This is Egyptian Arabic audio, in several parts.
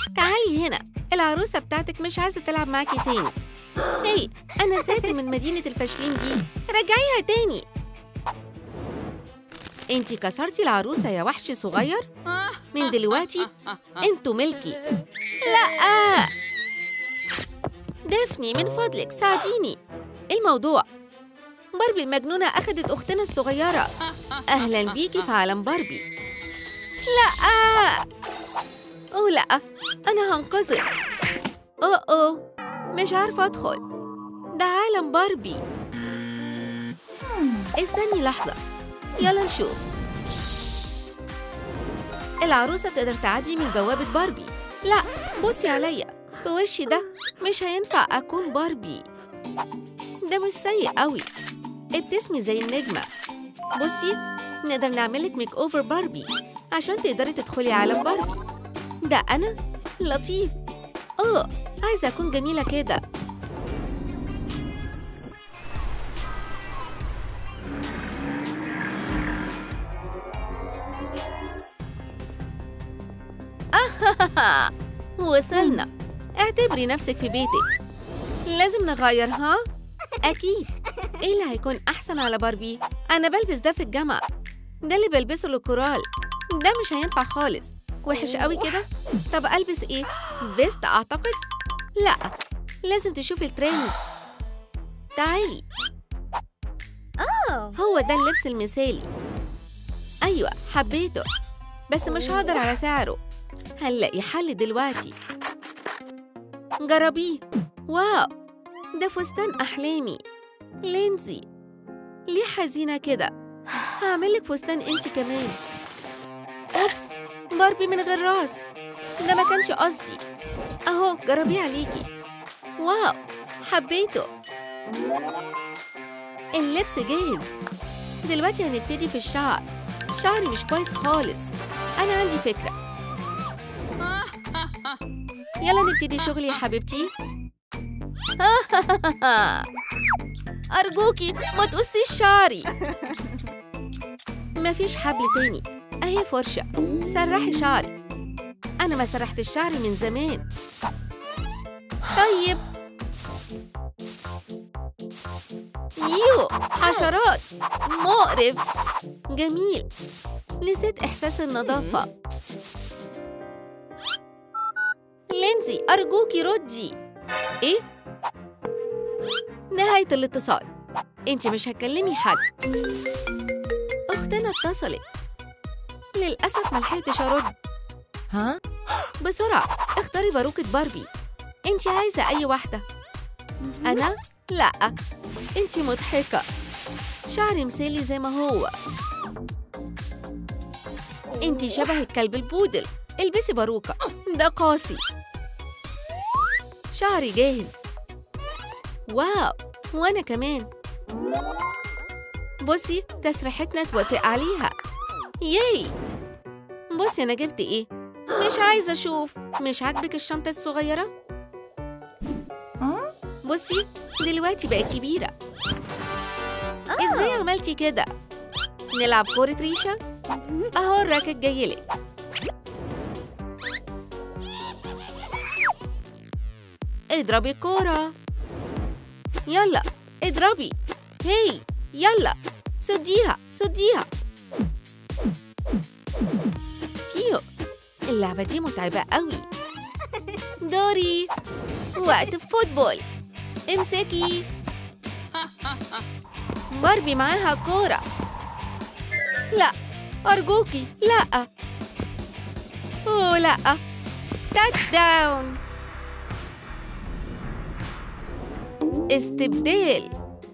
تعالي هنا العروسة بتاعتك مش عايزة تلعب معاكي تاني هي أنا زهقت من مدينة الفاشلين دي رجعيها تاني انتي كسرتي العروسة يا وحش صغير من دلوقتي انتوا ملكي لا دافني من فضلك ساعديني إيه الموضوع باربي المجنونة أخدت أختنا الصغيرة أهلا بيكي في عالم باربي لا أوه لا أنا هنقذك أوه أوه مش عارفة أدخل ده عالم باربي استني لحظة يلا نشوف العروسة تقدر تعدي من بوابة باربي لا بصي عليا بوشي ده مش هينفع أكون باربي ده مش سيء قوي ابتسمي زي النجمة بصي نقدر نعملك ميك أوفر باربي عشان تقدري تدخلي عالم باربي ده أنا لطيف أوه عايزة أكون جميلة كده آه وصلنا اعتبري نفسك في بيتك لازم نغير ها؟ أكيد إيه اللي هيكون أحسن على باربي؟ أنا بلبس ده في الجامعة ده اللي بلبسه للكورال ده مش هينفع خالص وحش قوي كده طب ألبس إيه؟ فيست أعتقد؟ لا لازم تشوفي الترندز تعالي هو ده اللبس المثالي أيوة حبيته بس مش هقدر على سعره هنلاقي حل دلوقتي جربيه واو ده فستان أحلامي لينزي ليه حزينة كده هعملك فستان انت كمان أوبس باربي من غير راس ده ما كانش قصدي أهو جربيه عليكي واو حبيته اللبس جاهز دلوقتي هنبتدي في الشعر شعري مش كويس خالص أنا عندي فكرة يلا نبتدي شغل يا حبيبتي أرجوكي ما تقصيش شعري مفيش حبل تاني أهي فرشة سرحي شعري أنا ما سرحت شعري من زمان طيب يو حشرات مقرف جميل نسيت إحساس النظافة لينزي أرجوكي ردي إيه؟ نهاية الاتصال انت مش هتكلمي حد اختنا اتصلت للأسف ملحقتش أرد ها؟ بسرعة اختاري باروكة باربي انت عايزة أي واحدة أنا؟ لأ انت مضحكة شعري مثالي زي ما هو انت شبه الكلب البودل البسي باروكة ده قاسي شعري جاهز واو وانا كمان بصي تسريحتنا توافق عليها ياي بصي انا جبت ايه مش عايزه اشوف مش عاجبك الشنطه الصغيره بصي دلوقتي بقت كبيره ازاي عملتي كده نلعب كوره ريشه اهو الراكت جايلك اضربي الكورة يلا اضربي هي يلا صديها صديها كيو اللعبة دي متعبة قوي دوري وقت الفوتبول امسكي باربي معاها كورة لا أرجوكي لا أوه لا تاتش داون استبدال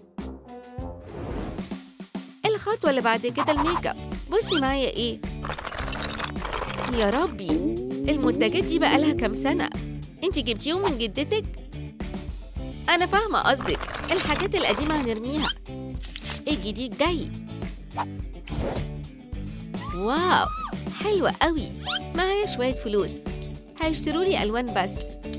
الخطوة اللي بعد كده الميك اب بصي معايا ايه يا ربي المنتجات دي بقالها كام سنة انتي جبتيهم من جدتك انا فاهمة قصدك الحاجات القديمة هنرميها الجديد جاي واو حلوة قوي معايا شوية فلوس هيشتروا لي ألوان بس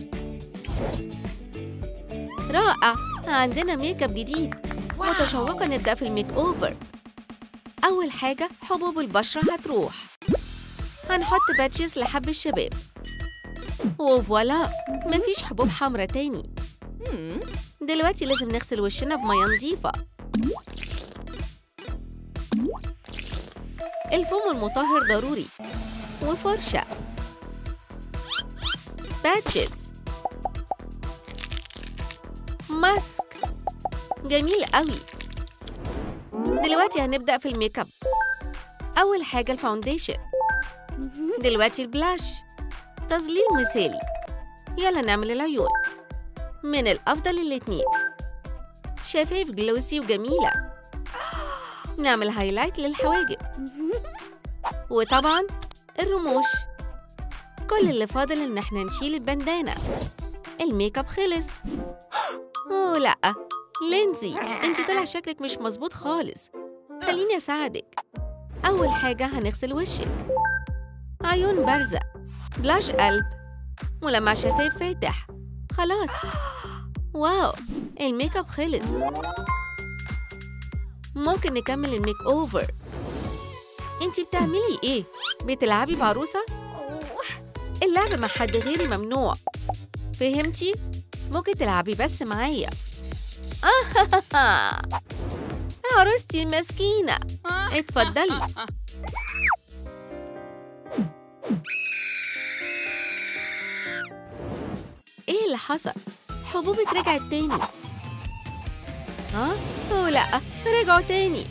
رائع عندنا ميك اب جديد متشوقة نبدأ في الميك أوفر أول حاجة حبوب البشرة هتروح هنحط باتشز لحب الشباب وفوالا مفيش حبوب حمرا تاني Hmm. دلوقتي لازم نغسل وشنا بمية نظيفة الفوم المطهر ضروري وفرشة باتشز ماسك جميل قوي دلوقتي هنبدأ في الميك اب أول حاجة الفاونديشن دلوقتي البلاش تظليل مثالي يلا نعمل العيون من الأفضل الاتنين شفايف جلوسي وجميلة نعمل هايلايت للحواجب وطبعا الرموش كل اللي فاضل إن احنا نشيل البندانة الميك اب خلص أوه لأ لينزي انت طلع شكلك مش مظبوط خالص خليني أساعدك أول حاجة هنغسل وشك عيون بارزة بلاش قلب ملمع شفايف فاتح خلاص واو الميك اب خلص ممكن نكمل الميك اوفر انتي بتعملي ايه بتلعبي بعروسه اللعب مع حد غيري ممنوع فهمتي ممكن تلعبي بس معايا عروستي المسكينه اتفضلي ايه اللي حصل حبوبك رجعت تاني ها أوه لأ رجعوا تاني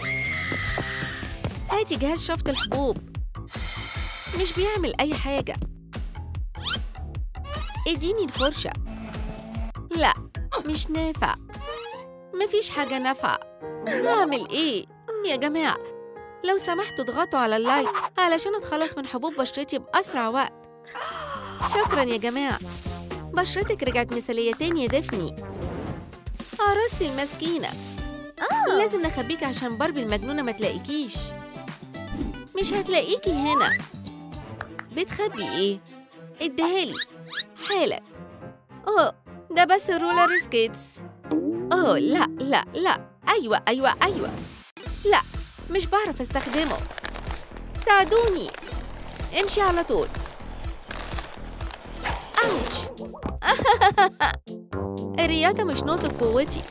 هاتي جهاز شفط الحبوب مش بيعمل أي حاجة اديني الفرشة لا مش نافع مفيش حاجة نافعة أعمل إيه يا جماعة لو سمحتوا اضغطوا على اللايك علشان أتخلص من حبوب بشرتي بأسرع وقت شكرا يا جماعة بشرتك رجعت مثالية تاني يا دفني عروستي المسكينة لازم نخبيك عشان باربي المجنونة ما تلاقيكيش مش هتلاقيكي هنا بتخبي ايه؟ اديهالي حالا اوه ده بس الرولر سكيتس اوه لا لا لا ايوه ايوه ايوه لا مش بعرف استخدمه ساعدوني امشي على طول اوتش الرياضة مش نقطة قوتي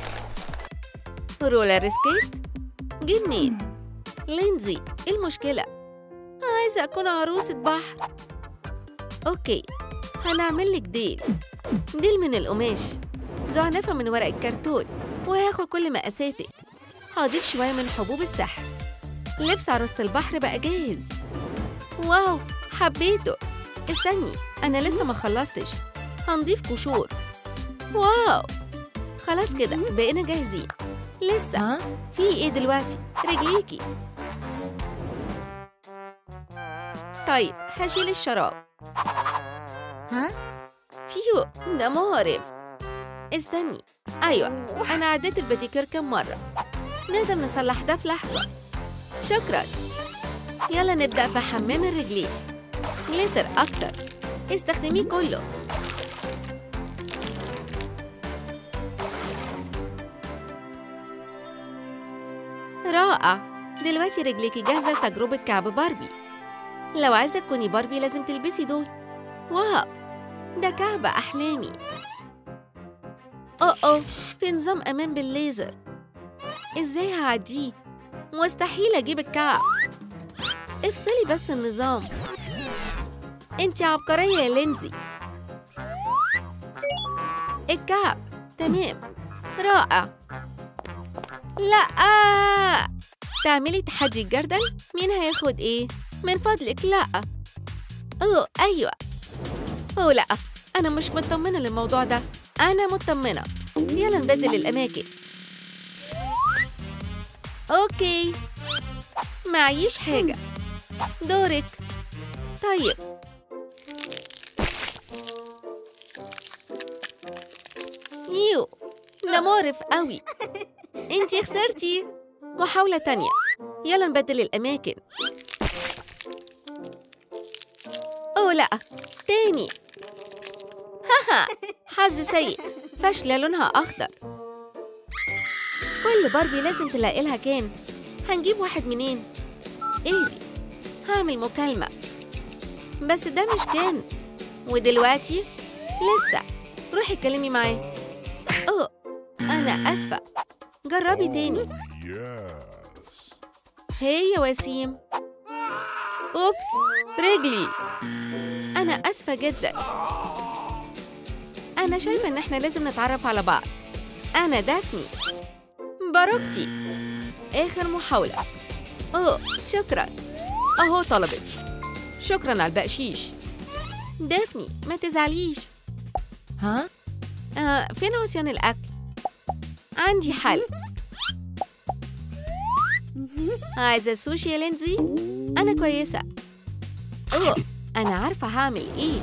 رولر سكيت جه منين؟ لينزي ايه المشكلة؟ عايزة أكون عروسة بحر أوكي هنعمل لك ديل ديل من القماش زعنفة من ورق الكرتون وهاخد كل مقاساتك هضيف شوية من حبوب السحر لبس عروسة البحر بقى جاهز واو حبيته استني أنا لسه ما خلصتش هنضيف قشور واو خلاص كده بقينا جاهزين لسه في ايه دلوقتي رجليكي طيب هشيل الشراب ها؟ فيو ده مقرف استني ايوه انا عديت الباتيكير كم مره نقدر نصلح ده في لحظه شكرا يلا نبدا في حمام الرجلين جليتر اكتر استخدميه كله رائع دلوقتي رجليكي جاهزة لتجربة كعب باربي لو عايزة تكوني باربي لازم تلبسي دول واو ده كعب أحلامي أوه أوه في نظام أمان بالليزر إزاي هعديه؟ مستحيل أجيب الكعب افصلي بس النظام انتي عبقرية يا لينزي الكعب تمام رائع لا تعملي تحدي الجردل مين هياخد ايه من فضلك لا اوه ايوه اوه لا انا مش مطمنه للموضوع ده انا مطمنه يلا نبدل الاماكن اوكي معيش حاجه دورك طيب يو ده مقرف قوي انتي خسرتي محاولة تانية يلا نبدل الأماكن أوه لأ تاني هاها حظ سيء فاشلة لونها أخضر كل باربي لازم تلاقي لها كان هنجيب واحد منين؟ اهدي هعمل مكالمة بس ده مش كان ودلوقتي لسه روحي اتكلمي معاه اوه انا اسفه جربي تاني Yes. هي يا وسيم اوبس رجلي انا اسفه جدا انا شايفه ان احنا لازم نتعرف على بعض انا دافني باروكتي اخر محاوله اوه شكرا اهو طلبت شكرا على البقشيش دافني ما تزعليش ها آه فين عصيان الاكل عندي حل عايزه السوشي يا لينزي انا كويسه اوه انا عارفه هعمل ايه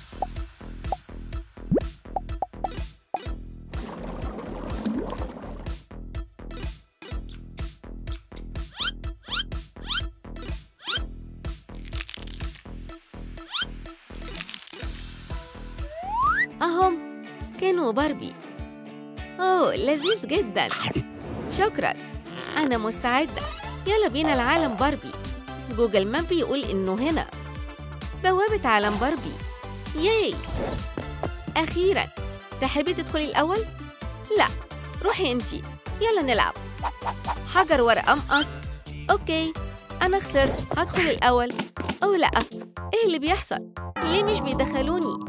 أهم كين وباربي أوه لذيذ جدا شكرا أنا مستعدة يلا بينا لعالم باربي جوجل ماب بيقول إنه هنا بوابة عالم باربي ياي أخيرا تحبي تدخلي الأول؟ لا روحي انتي يلا نلعب حجر ورقة مقص أوكي أنا خسرت هدخل الأول أوه لأ إيه اللي بيحصل؟ ليه مش بيدخلوني؟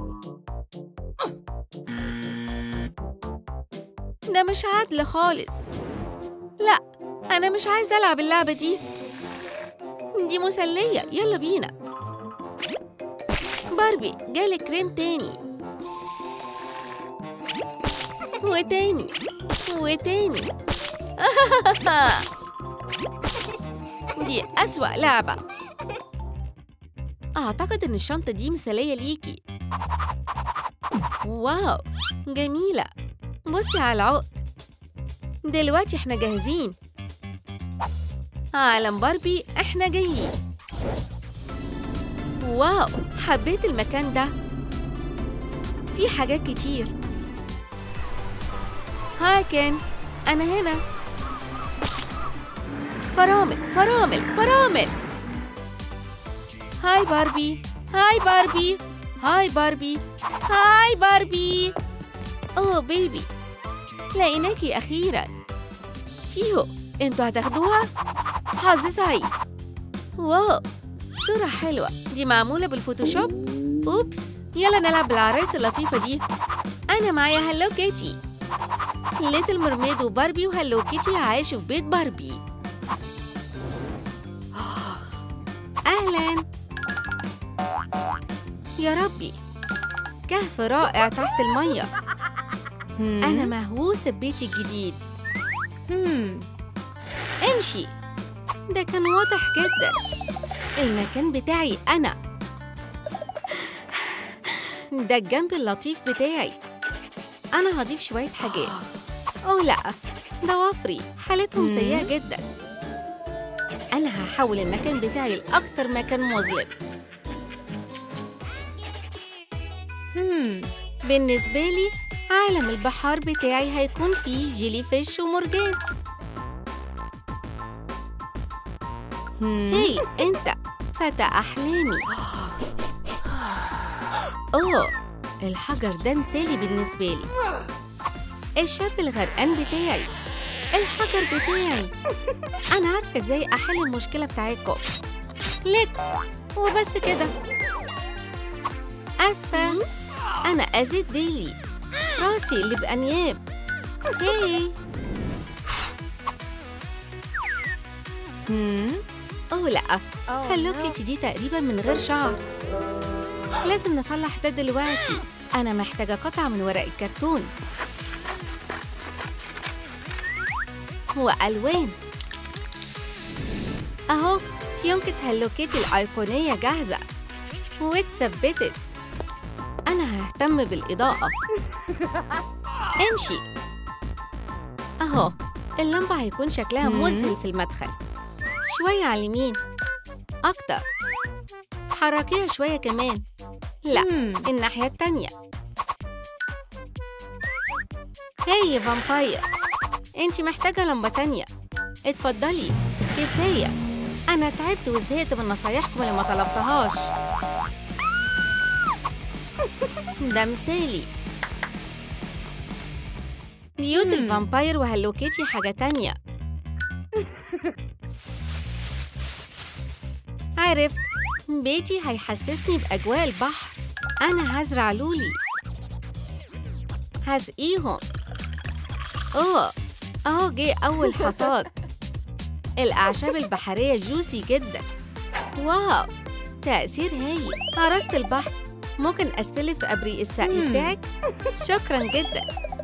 ده مش عدل خالص لا أنا مش عايزة ألعب اللعبة دي دي مسلية يلا بينا باربي جالك كريم تاني وتاني وتاني دي أسوأ لعبة أعتقد إن الشنطة دي مثالية ليكي واو جميلة بصي على العقد دلوقتي احنا جاهزين عالم باربي احنا جايين واو حبيت المكان ده في حاجات كتير هاي كين انا هنا فرامل فرامل فرامل هاي باربي هاي باربي هاي باربي هاي باربي اوه بيبي لقيناكي اخيرا فيهو انتوا هتاخدوها حظ سعيد واو صورة حلوة دي معمولة بالفوتوشوب اوبس يلا نلعب بالعرايس اللطيفة دي انا معايا هلو كيتي ليتل مرميد وباربي وهلو كيتي عايشوا في بيت باربي اهلا يا ربي كهف رائع تحت الميه أنا مهووسة ببيتي الجديد هم. امشي ده كان واضح جدا المكان بتاعي أنا ده الجنب اللطيف بتاعي أنا هضيف شوية حاجات أوه لأ ده وفري حالتهم مم. سيئة جدا أنا هحول المكان بتاعي لأكتر مكان مظلم هم. بالنسبة لي عالم البحار بتاعي هيكون فيه جيلي فيش ومرجان هم. هي انت فتى احلامي اوه الحجر ده مثالي بالنسبه لي الشاب الغرقان بتاعي الحجر بتاعي انا عارفه ازاي احل المشكله بتاعتكم لك وبس كده اسفه انا اذيت ديلي راسي اللي بانياب هي هم. اوه لا أوه، هلو no. كيتي دي تقريبا من غير شعر لازم نصلح ده دلوقتي أنا محتاجة قطعة من ورق الكرتون وألوان أهو يمكن هلو كيتي الأيقونية جاهزة واتثبتت أنا ههتم بالإضاءة امشي أهو اللمبة هيكون شكلها مم. مذهل في المدخل شوية على اليمين أكتر حركيها شوية كمان لا هم. الناحية التانية هاي فامباير انتي محتاجة لمبة تانية اتفضلي كفاية أنا تعبت وزهقت من نصايحكم اللي ما طلبتهاش ده مثالي بيوت مم. الفامباير وهالو كيتي حاجة تانية عرفت بيتي هيحسسني بأجواء البحر أنا هزرع لولي هسقيهم أوه أهو جه أول حصاد الأعشاب البحرية جوسي جدا واو تأثير هايل هرست البحر ممكن أستلف أبريق السقي مم. بتاعك؟ شكرا جدا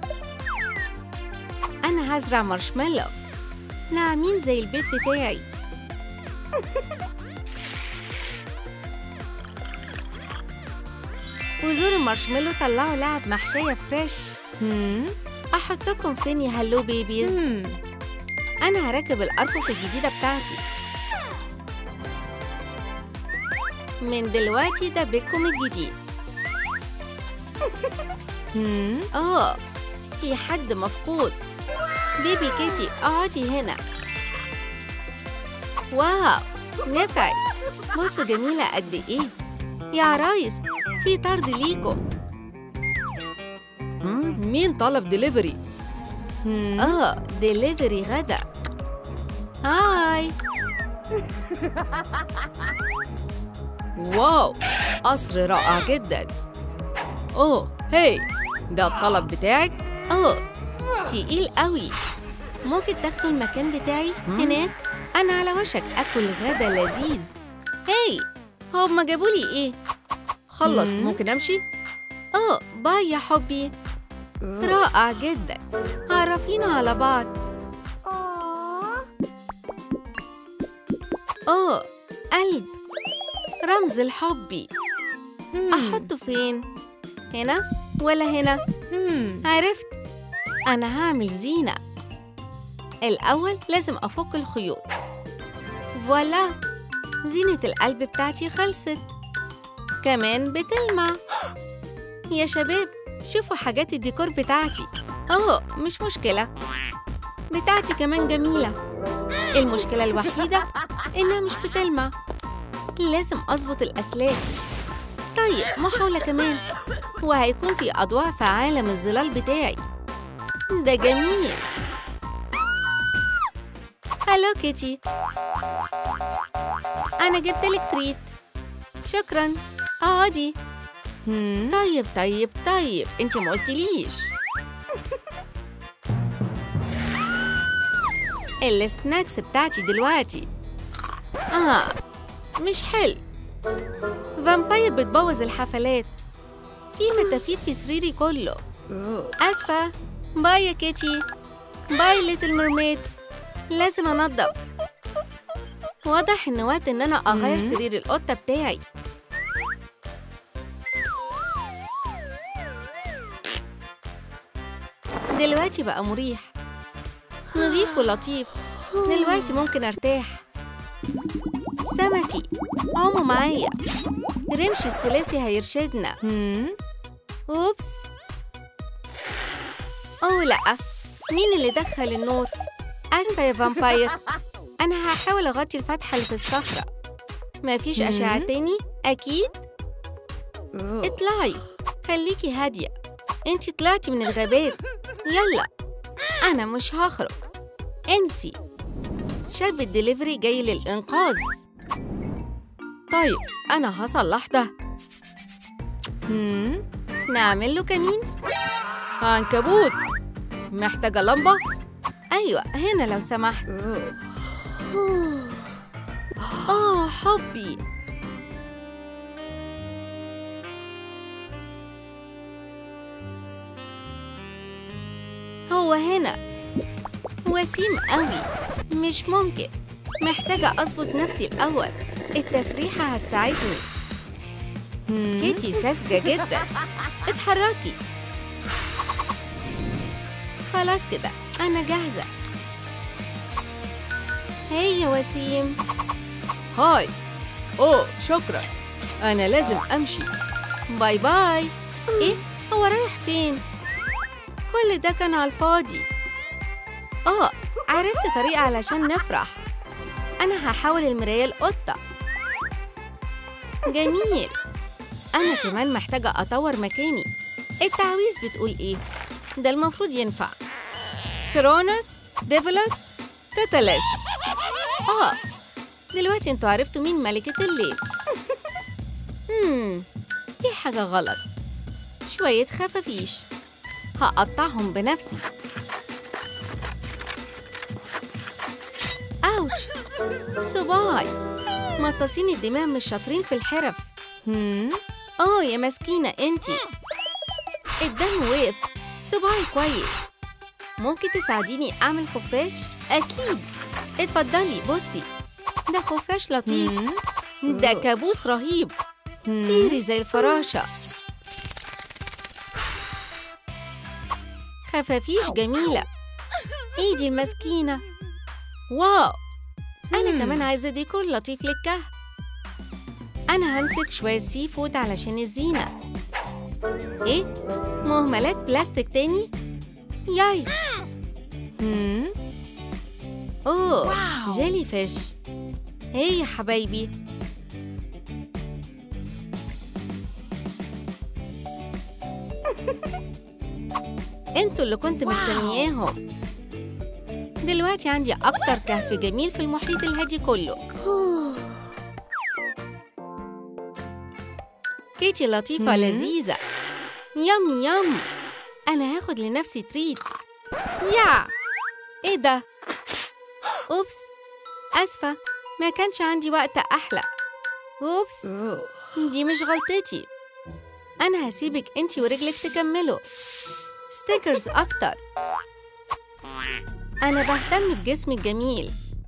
أنا هزرع مارشميلو ناعمين زي البيت بتاعي وزور المارشميلو طلعوا لعب محشية فريش هم أحطكم فين يا هلو بيبيز؟ هم أنا هركب الأرفف الجديدة بتاعتي من دلوقتي ده بيتكم الجديد هم آه في حد مفقود بيبي كيتي اقعدي هنا واو نفعت بصوا جميلة قد إيه يا عرايس في طرد ليكم مين طلب دليفري؟ هم آه دليفري غدا هاي واو قصر رائع جدا اوه هاي ده الطلب بتاعك اوه تقيل قوي ممكن تاخدوا المكان بتاعي هناك انا على وشك اكل غدا لذيذ هاي هما جابولي ايه خلصت مم. ممكن امشي اوه باي يا حبي رائع جدا عرفينا على بعض اوه قلب رمز الحبي احطه فين هنا ولا هنا هم عرفت انا هعمل زينه الاول لازم افك الخيوط فوالا زينه القلب بتاعتي خلصت كمان بتلمع يا شباب شوفوا حاجات الديكور بتاعتي اوه مش مشكله بتاعتي كمان جميله المشكله الوحيده انها مش بتلمع لازم اظبط الاسلاك طيب محاوله كمان وهيكون في أضواء في عالم الظلال بتاعي ده جميل هلو كيتي أنا جبتلك تريت شكرا اقعدي هم طيب طيب طيب انت ما قلتليش السناكس بتاعتي دلوقتي اه مش حلو فامباير بتبوظ الحفلات في فتافيت في سريري كله اسفه باي يا كيتي باي ليتل ميرميد لازم انضف واضح ان وقت ان انا اغير مم. سرير القطه بتاعي دلوقتي بقى مريح نظيف ولطيف دلوقتي ممكن ارتاح سمكي عوموا معايا رمش الثلاثي هيرشدنا هم اوبس اوه لا مين اللي دخل النور اسفه يا فامباير انا هحاول اغطي الفتحه اللي في الصخره مفيش مم. اشعه تاني اكيد اطلعي خليكي هاديه انتي طلعتي من الغابات يلا انا مش هخرج انسي شاب الدليفري جاي للانقاذ طيب انا هصلح ده هم نعمل له كمين عنكبوت محتاجة لمبة؟ أيوة هنا لو سمحت آه حبي هو هنا وسيم قوي مش ممكن محتاجة أظبط نفسي الأول التسريحة هتساعدني هم كيتي ساذجة جدا اتحركي خلاص كده أنا جاهزة هاي يا وسيم هاي أوه شكرا أنا لازم أمشي باي باي إيه هو رايح فين؟ كل ده كان على الفاضي آه عرفت طريقة علشان نفرح أنا هحاول المراية القطة جميل أنا كمان محتاجة أطور مكاني التعويذ بتقول إيه؟ ده المفروض ينفع كرونوس ديفلوس توتاليس آه دلوقتي انتوا عرفتوا مين ملكة الليل هم في حاجة غلط شوية خفافيش هقطعهم بنفسي أوتش صباعي مصاصين الدماء مش شاطرين في الحرف هم اه يا مسكينة انتي الدم وقف صباعي كويس ممكن تساعديني اعمل خفاش؟ اكيد اتفضلي بصي ده خفاش لطيف هم ده كابوس رهيب هم طيري زي الفراشة خفافيش جميلة ايدي المسكينة واو أنا مم. كمان عايزة ديكور لطيف للكهف أنا همسك شوية سي فود علشان الزينة إيه؟ مهملات بلاستيك تاني؟ يايكس هم أوه جيلي فيش هي يا حبايبي انتوا اللي كنت مستنياهم دلوقتي عندي أكتر كهف جميل في المحيط الهادي كله كيتي لطيفة مم. لذيذة يم يم أنا هاخد لنفسي تريت يا إيه ده؟ أوبس أسفة ما كانش عندي وقت أحلى أوبس دي مش غلطتي أنا هسيبك أنتي ورجلك تكملوا ستيكرز أكتر أنا بهتم بجسمي الجميل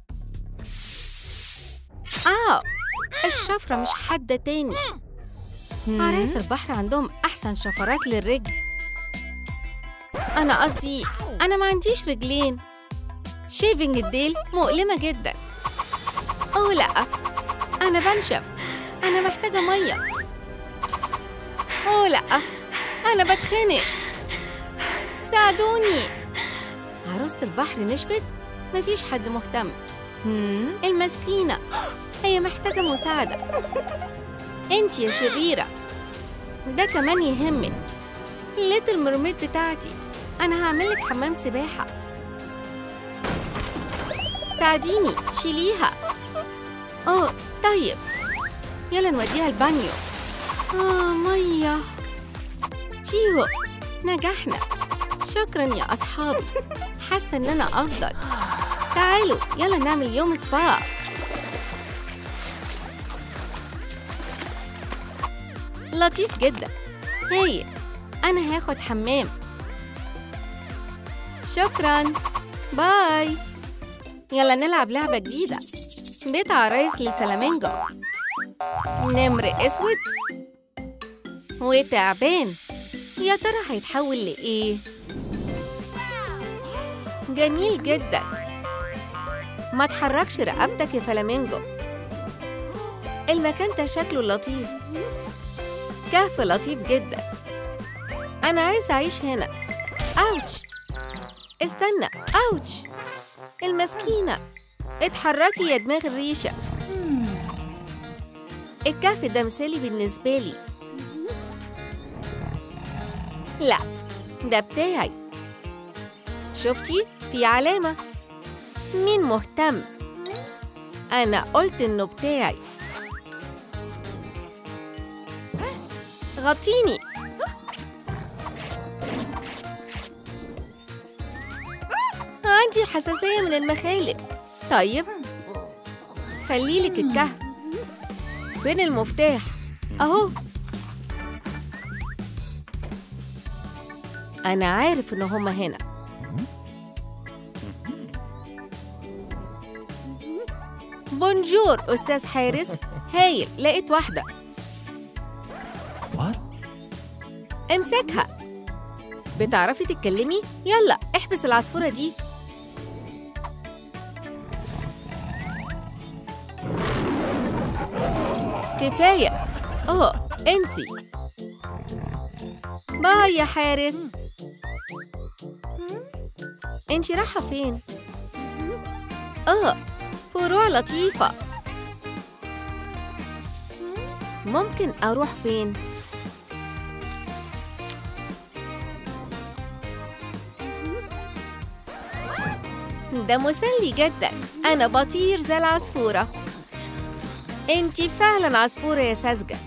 آه الشفرة مش حادة تاني عرايس البحر عندهم أحسن شفرات للرجل أنا قصدي أنا ما عنديش رجلين شيفنج الديل مؤلمة جدا أوه لأ أنا بنشف أنا محتاجة مية أوه لأ أنا بتخنق ساعدوني عروسة البحر نشفت مفيش حد مهتم هم المسكينة هي محتاجة مساعدة انت يا شريرة ده كمان يهمك ليتل مرميد بتاعتي أنا هعملك حمام سباحة ساعديني شيليها أوه طيب يلا نوديها البانيو آه مية فيو نجحنا شكرا يا أصحابي حاسة إن أنا أفضل تعالوا يلا نعمل يوم سبا لطيف جدا هايل أنا هاخد حمام شكرا باي يلا نلعب لعبة جديدة بيت عرايس للفلامينجو نمر أسود وتعبان يا ترى هيتحول لإيه؟ جميل جدا ما تحركش رقبتك يا فلامينجو المكان ده شكله لطيف كهف لطيف جدا أنا عايز أعيش هنا أوتش استنى أوتش المسكينة اتحركي يا دماغ الريشة الكهف ده مثالي بالنسبة لي لا ده بتاعي شفتي في علامة مين مهتم أنا قلت إنه بتاعي غطيني عندي حساسية من المخالب طيب خليلك الكهف فين المفتاح أهو أنا عارف إن هما هنا بونجور أستاذ حارس هايل لقيت واحدة What? امسكها بتعرفي تتكلمي؟ يلا احبس العصفورة دي كفاية اوه انسي باي يا حارس انتي رايحة فين؟ اه فروع لطيفة ممكن أروح فين؟ ده مسلي جدا أنا بطير زي العصفورة انتي فعلا عصفورة يا ساذجة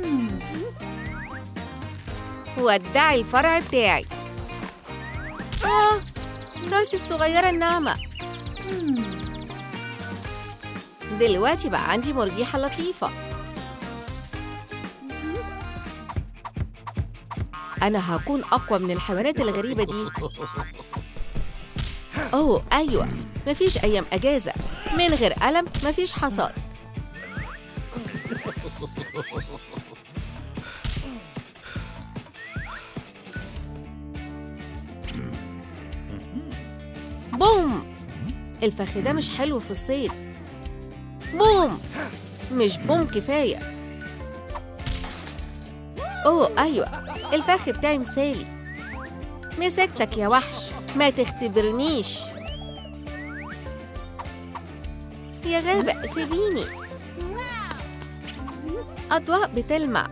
ودعي الفرع بتاعي آه راسي الصغيرة الناعمة دلوقتي بقى عندي مرجيحة لطيفة أنا هكون أقوى من الحيوانات الغريبة دي أوه أيوة مفيش أيام أجازة من غير ألم مفيش حصاد بوم الفخ ده مش حلو في الصيد بوم مش بوم كفاية أوه أيوة الفخ بتاعي مثالي مسكتك يا وحش ما تختبرنيش يا غابة سيبيني أضواء بتلمع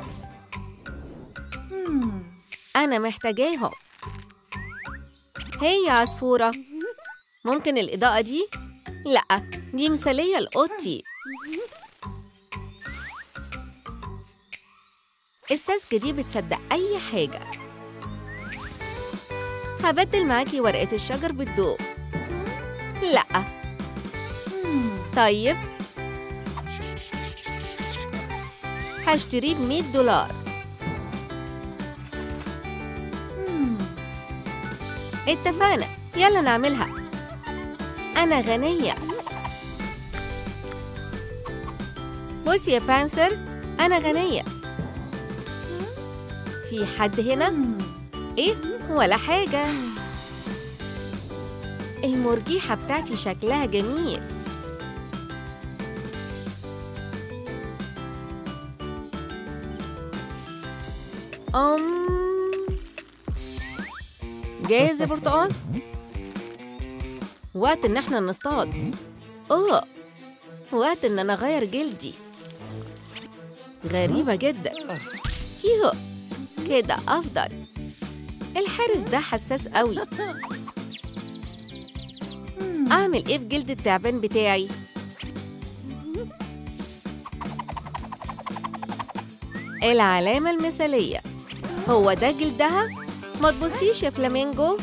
أنا محتاجاهم هي يا عصفورة ممكن الإضاءة دي؟ لأ دي مثالية لأوضتي الساذجة دي بتصدق أي حاجة هبدل معاكي ورقة الشجر بالضوء لأ طيب هشتريه بمية دولار اتفقنا يلا نعملها أنا غنية بص يا بانثر أنا غنية في حد هنا؟ إيه؟ ولا حاجة المرجيحة بتاعتي شكلها جميل أم جاهز يا برتقال؟ وقت إن إحنا نصطاد آه وقت إن أنا أغير جلدي غريبة جدا يو كده أفضل الحارس ده حساس قوي أعمل إيه في جلد التعبان بتاعي؟ العلامة المثالية هو ده جلدها؟ ما تبصيش يا فلامينجو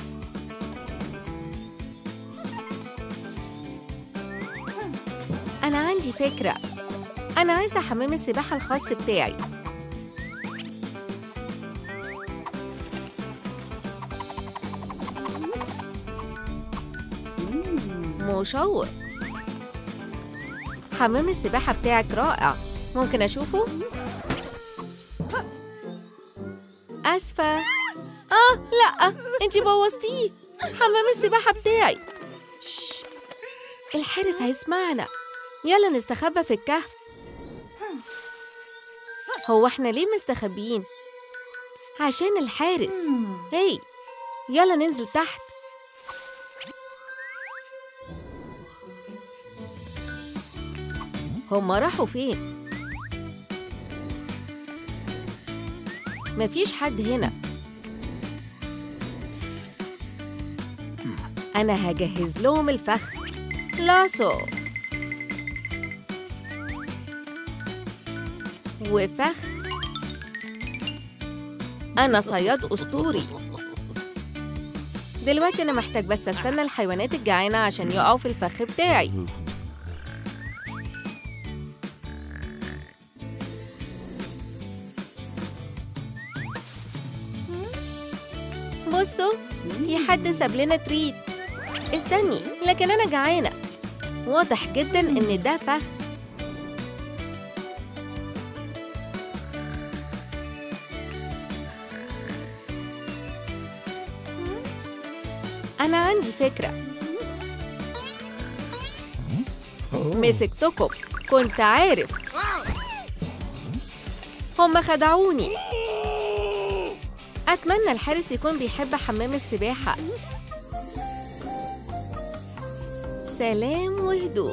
أنا عندي فكرة أنا عايزة حمام السباحة الخاص بتاعي مشوق حمام السباحة بتاعك رائع ممكن أشوفه؟ آسفة آه لأ أنتي بوظتيه حمام السباحة بتاعي شش. الحارس هيسمعنا يلا نستخبى في الكهف هو احنا ليه مستخبيين؟ عشان الحارس هي يلا ننزل تحت هما راحوا فين؟ مفيش حد هنا أنا هجهز لهم الفخ لاسو وفخ أنا صياد أسطوري دلوقتي أنا محتاج بس أستنى الحيوانات الجعانة عشان يقعوا في الفخ بتاعي بصوا في حد ساب لنا تريت استني لكن أنا جعانة واضح جدا إن ده فخ أنا عندي فكرة مسكتكم كنت عارف هم خدعوني أتمنى الحارس يكون بيحب حمام السباحة سلام وهدوء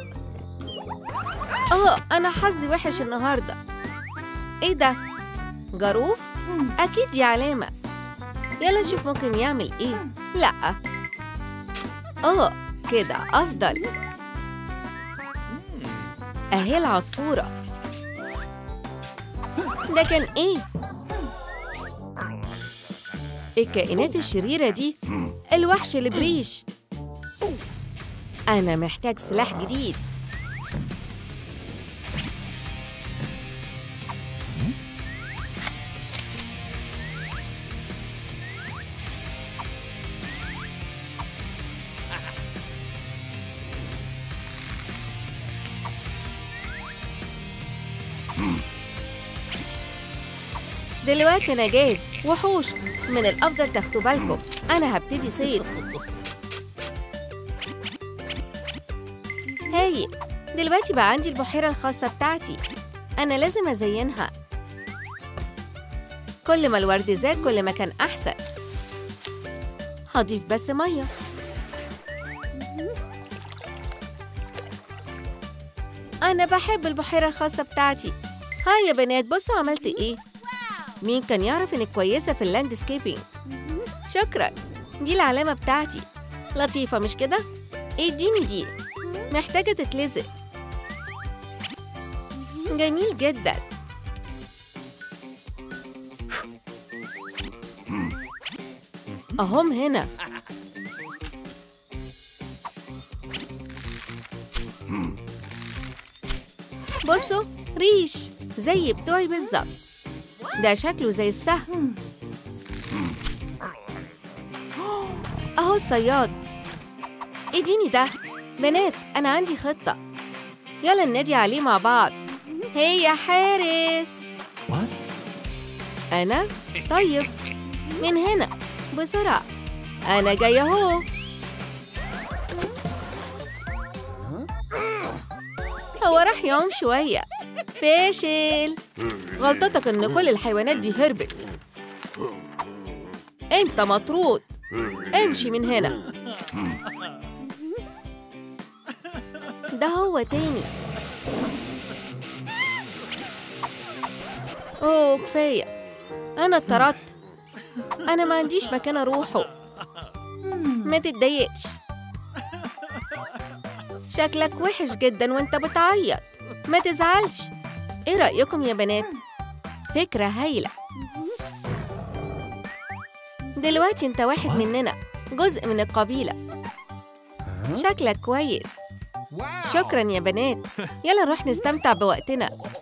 آه أنا حظي وحش النهاردة إيه ده؟ جاروف؟ أكيد دي علامة يلا نشوف ممكن يعمل إيه لأ آه كده أفضل أهي العصفورة ده كان إيه؟ الكائنات الشريرة دي الوحش البريش أنا محتاج سلاح جديد دلوقتي أنا جاهز وحوش من الأفضل تاخدوا بالكم أنا هبتدي صيد هاي دلوقتي بقى عندي البحيرة الخاصة بتاعتي أنا لازم أزينها كل ما الورد زاد كل ما كان أحسن هضيف بس مية أنا بحب البحيرة الخاصة بتاعتي هاي يا بنات بصوا عملت إيه مين كان يعرف إنك كويسة في اللاندسكيبينج شكرا دي العلامة بتاعتي لطيفة مش كده؟ اديني دي محتاجة تتلزق جميل جدا أهم هنا بصوا ريش زي بتوعي بالظبط ده شكله زي السهم أهو الصياد اديني ده بنات أنا عندي خطة يلا ننادي عليه مع بعض هي يا حارس أنا؟ طيب من هنا بسرعة أنا جاية أهو هو راح يعوم شوية فاشل غلطتك إن كل الحيوانات دي هربت أنت مطرود امشي من هنا ده هو تاني أوه كفاية أنا اتطردت أنا ما عنديش مكان أروحه ما تتضايقش شكلك وحش جدا وانت بتعيط ما تزعلش ايه رأيكم يا بنات؟ فكرة هايلة دلوقتي انت واحد مننا جزء من القبيلة شكلك كويس شكرا يا بنات يلا نروح نستمتع بوقتنا